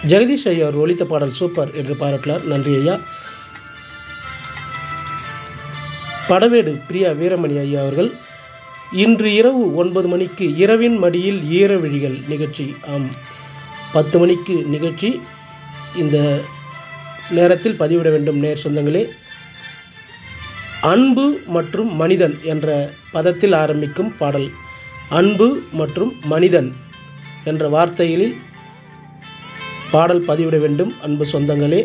ஜெகதீஷ் ஐயா அவர் ஒலித்த பாடல் சூப்பர் என்று பாராட்டினார் நன்றி ஐயா படவேடு பிரியா வீரமணி ஐயா அவர்கள் இன்று இரவு ஒன்பது மணிக்கு இரவின் மடியில் ஈரவிழிகள் நிகழ்ச்சி ஆம் பத்து மணிக்கு நிகழ்ச்சி இந்த நேரத்தில் பதிவிட வேண்டும் நேர் சொந்தங்களே அன்பு மற்றும் மனிதன் என்ற பதத்தில் ஆரம்பிக்கும் பாடல் அன்பு மற்றும் மனிதன் என்ற வார்த்தைகளில் பாடல் பதிவிட வேண்டும் அன்பு சொந்தங்களே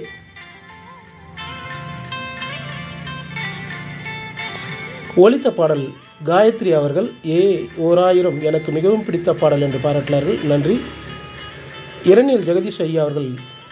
ஒலித்த பாடல் காயத்ரி அவர்கள் ஏ ஓராயிரம் எனக்கு மிகவும் பிடித்த பாடல் என்று பாராட்டினார்கள் நன்றி இரணியல் ஜெகதீஷ் ஐயா அவர்கள்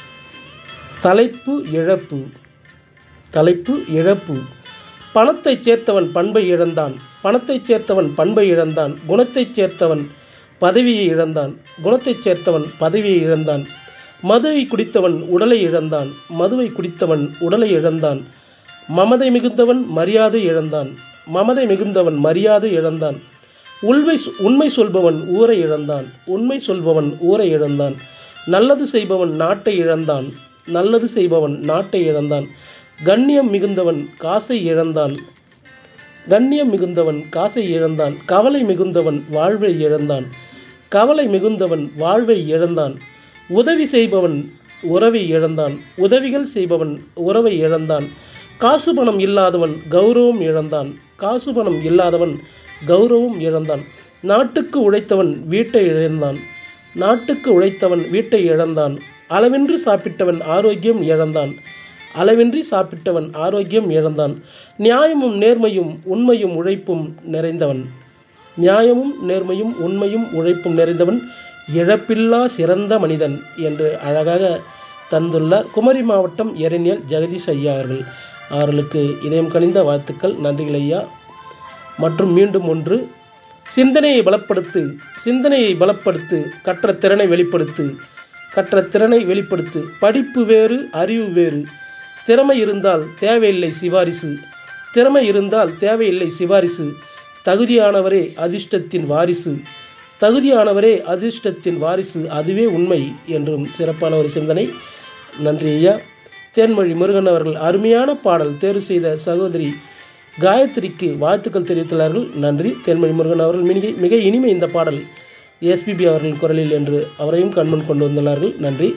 தலைப்பு இழப்பு தலைப்பு இழப்பு பணத்தைச் சேர்த்தவன் பண்பை இழந்தான் பணத்தைச் சேர்த்தவன் பண்பை இழந்தான் குணத்தைச் சேர்த்தவன் பதவியை இழந்தான் குணத்தைச் சேர்த்தவன் பதவியை இழந்தான் மதுவை குடித்தவன் உடலை இழந்தான் மதுவை குடித்தவன் உடலை இழந்தான் மமதை மிகுந்தவன் மரியாதை இழந்தான் மமதை மிகுந்தவன் மரியாதை இழந்தான் உண்மை உண்மை சொல்பவன் ஊரை இழந்தான் உண்மை சொல்பவன் ஊரை இழந்தான் நல்லது செய்பவன் நாட்டை இழந்தான் நல்லது செய்பவன் நாட்டை இழந்தான் கண்ணியம் மிகுந்தவன் காசை இழந்தான் கண்ணியம் மிகுந்தவன் காசை இழந்தான் கவலை மிகுந்தவன் வாழ்வை இழந்தான் கவலை மிகுந்தவன் வாழ்வை இழந்தான் உதவி செய்பவன் உறவை இழந்தான் உதவிகள் செய்பவன் உறவை இழந்தான் காசு பணம் இல்லாதவன் கௌரவம் இழந்தான் காசு பணம் இல்லாதவன் கௌரவம் இழந்தான் நாட்டுக்கு உழைத்தவன் வீட்டை இழந்தான் நாட்டுக்கு உழைத்தவன் வீட்டை இழந்தான் அளவின்றி சாப்பிட்டவன் ஆரோக்கியம் இழந்தான் அளவின்றி சாப்பிட்டவன் ஆரோக்கியம் இழந்தான் நியாயமும் நேர்மையும் உண்மையும் உழைப்பும் நிறைந்தவன் நியாயமும் நேர்மையும் உண்மையும் உழைப்பும் நிறைந்தவன் இழப்பில்லா சிறந்த மனிதன் என்று அழகாக தந்துள்ளார் குமரி மாவட்டம் எரணியல் ஜெகதீஷ் ஐயா அவர்கள் அவர்களுக்கு இதயம் கனிந்த வாழ்த்துக்கள் நன்றிகள் ஐயா மற்றும் மீண்டும் ஒன்று சிந்தனையை பலப்படுத்து சிந்தனையை பலப்படுத்து கற்ற திறனை வெளிப்படுத்து கற்ற திறனை வெளிப்படுத்து படிப்பு வேறு அறிவு வேறு திறமை இருந்தால் தேவையில்லை சிபாரிசு திறமை இருந்தால் தேவையில்லை சிபாரிசு தகுதியானவரே அதிர்ஷ்டத்தின் வாரிசு தகுதியானவரே அதிர்ஷ்டத்தின் வாரிசு அதுவே உண்மை என்றும் சிறப்பான ஒரு சிந்தனை நன்றி ஐயா தேன்மொழி முருகன் அவர்கள் அருமையான பாடல் தேர்வு செய்த சகோதரி காயத்ரிக்கு வாழ்த்துக்கள் தெரிவித்துள்ளார்கள் நன்றி தேன்மொழி முருகன் அவர்கள் மிக மிக இனிமை இந்த பாடல் எஸ்பிபி அவர்களின் குரலில் என்று அவரையும் கண்முன் கொண்டு வந்துள்ளார்கள் நன்றி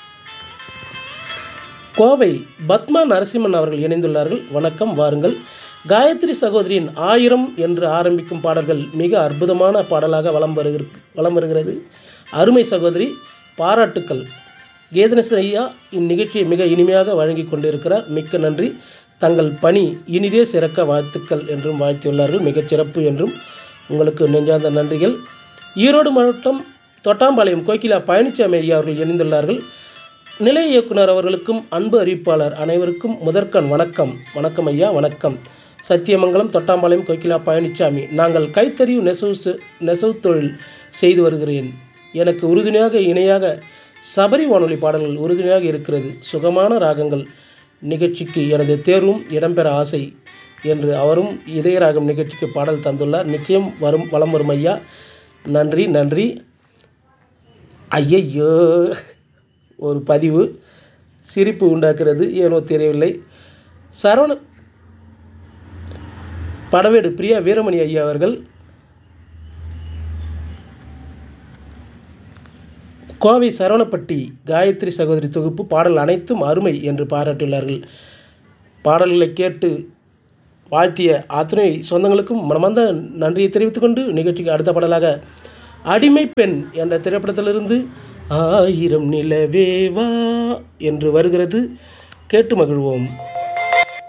கோவை பத்மா நரசிம்மன் அவர்கள் இணைந்துள்ளார்கள் வணக்கம் வாருங்கள் காயத்ரி சகோதரியின் ஆயிரம் என்று ஆரம்பிக்கும் பாடல்கள் மிக அற்புதமான பாடலாக வலம் வருகிற வலம் வருகிறது அருமை சகோதரி பாராட்டுக்கள் கேதனசன் ஐயா இந்நிகழ்ச்சியை மிக இனிமையாக வழங்கி கொண்டிருக்கிறார் மிக்க நன்றி தங்கள் பணி இனிதே சிறக்க வாழ்த்துக்கள் என்றும் வாழ்த்தியுள்ளார்கள் மிகச் சிறப்பு என்றும் உங்களுக்கு நெஞ்சார்ந்த நன்றிகள் ஈரோடு மாவட்டம் தொட்டாம்பாளையம் கோகிலா பழனிசாமி ஐயா அவர்கள் இணைந்துள்ளார்கள் நிலைய இயக்குனர் அவர்களுக்கும் அன்பு அறிவிப்பாளர் அனைவருக்கும் முதற்கண் வணக்கம் வணக்கம் ஐயா வணக்கம் சத்தியமங்கலம் தொட்டாம்பாளையம் கோகிலா பழனிசாமி நாங்கள் கைத்தறிவு நெசவு செ- நெசவு தொழில் செய்து வருகிறேன் எனக்கு உறுதுணையாக இணையாக சபரி வானொலி பாடல்கள் உறுதுணையாக இருக்கிறது சுகமான ராகங்கள் நிகழ்ச்சிக்கு எனது தேர்வும் இடம்பெற ஆசை என்று அவரும் இதய ராகம் நிகழ்ச்சிக்கு பாடல் தந்துள்ளார் நிச்சயம் வரும் வலம் வரும் ஐயா நன்றி நன்றி ஐயையோ ஒரு பதிவு சிரிப்பு உண்டாக்குறது ஏனோ தெரியவில்லை சரவண படவேடு பிரியா வீரமணி ஐயா அவர்கள் கோவை சரவணப்பட்டி காயத்ரி சகோதரி தொகுப்பு பாடல் அனைத்தும் அருமை என்று பாராட்டியுள்ளார்கள் பாடல்களை கேட்டு வாழ்த்திய அத்துணை சொந்தங்களுக்கும் மனமார்ந்த நன்றியை தெரிவித்துக்கொண்டு நிகழ்ச்சிக்கு அடுத்த பாடலாக அடிமை பெண் என்ற திரைப்படத்திலிருந்து ஆயிரம் நிலவேவா என்று வருகிறது கேட்டு மகிழ்வோம்